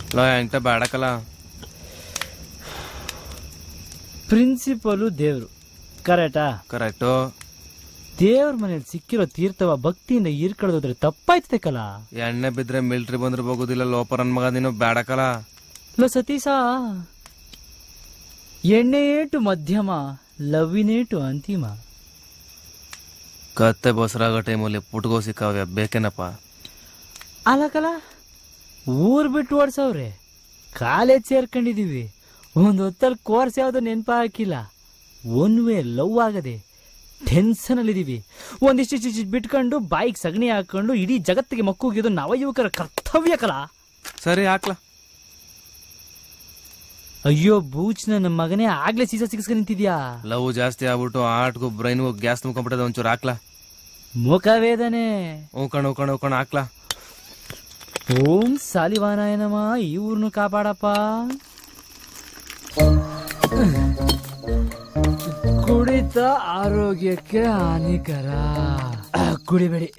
low ಎಂಟ ಬೇಡಕಲ್ಲ principal ದೇವ್ರು ಕರೆಕ್ಟಾ ಕರೆಕ್ಟು ದೇವ್ರ ಮನೇಲಿ ಸಿಕ್ಕಿರೋ ತೀರ್ಥವ ಭಕ್ತಿಯಿಂದ ಹೀರ್ಕಳ್ದೋದ್ರೆ ತಪ್ಪಾಯ್ತದೆ ಕಲ ಎಣ್ಣೆ ಬಿದ್ರೆ ಮಿಲ್ಟ್ರಿ ಬಂದ್ರೆ ಹೋಗುದಿಲ್ಲ ಲೋಪರ್ ನನ್ ಮಗ ನೀನು ಬೇಡಕಲ್ಲ ಲೋ ಸತೀಶ ಎಣ್ಣೆಯೇಟು ಮಧ್ಯಮ ಲವ್ವಿನೇಟು ಅಂತಿಮ ಕತ್ತೆ ಬಸರಾಗೋ ಟೈಮಲ್ಲಿ ಪುಟ್ಗೋ ಸಿಕ್ಕಾವ್ಯ ಬೇಕೇನಪ್ಪ ಅಲ್ಲ ಕಲ ಊರ್ ಬಿಟ್ಟು ಓಡ್ಸವ್ರೆ ಕಾಲೇಜ್ ಸೇರ್ಕೊಂಡಿದೀವಿ ಒಂದ್ ಹೊತ್ತಲ್ಲಿ ಕೋರ್ಸ್ ಯಾವ್ದು ನೆನಪ ಹಾಕಿಲ್ಲ ಒನ್ ವೇ ಲವ್ ಆಗದೆ ಟೆನ್ಷನ್ ಅಲ್ಲಿದೀವಿ ಒಂದಿಷ್ಟು ಇಷ್ಟು ಬಿಟ್ಕೊಂಡು ಬಾಯಿಗೆ ಸಗಣಿ ಹಾಕೊಂಡು ಇಡೀ ಜಗತ್ತಿಗೆ ಮಕ್ಕೂಗಿದ್ದು ನವಯುವಕರ ಕರ್ತವ್ಯ ಕಲ ಸರಿ ಹಾಕ್ಲಾ ಅಯ್ಯೋ ಬೂಚ್ ನನ್ನ ಮಗನೇ ಆಗ್ಲೇ ಸೀಸ ಸಿಗಿಸ್ಕೊಂಡು ನಿಂತಿದ್ಯಾ ಲವ್ ಜಾಸ್ತಿ ಆಗ್ಬಿಟ್ಟು ಆಟ್ಗೂ ಬ್ರೈನ್ಗೂ ಗ್ಯಾಸ್ ತುಂಬ್ಕೊಂಡ್ಬಿಟ್ಟದ ಒಂಚೂರು ಹಾಕ್ಲಾ ಮುಖವೇದನೆ ಉಳ್ಕೊಂಡು ಉಳ್ಕೊಂಡು ಉಳ್ಕೊಂಡು ಹಾಕ್ಲಾ ಓಂ ಸಾಲಿವಾನಾಯ ನಮ ಈ ಊರ್ನು ಕಾಪಾಡಪ್ಪ ಕುಡಿತ ಆರೋಗ್ಯಕ್ಕೆ ಹಾನಿಕರ ಆ, ಕುಡಿಬೇಡಿ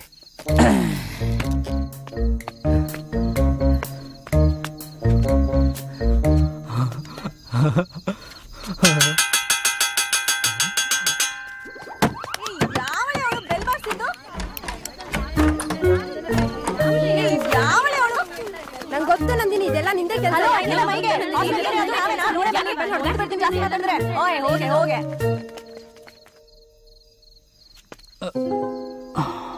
ನಂಗೆ ಗೊತ್ತು ನಂದಿನಿ ಇದೆಲ್ಲ ನಿಂದೆ ಕೆಲಸ ಹೋಗೆ ಹೋಗೆ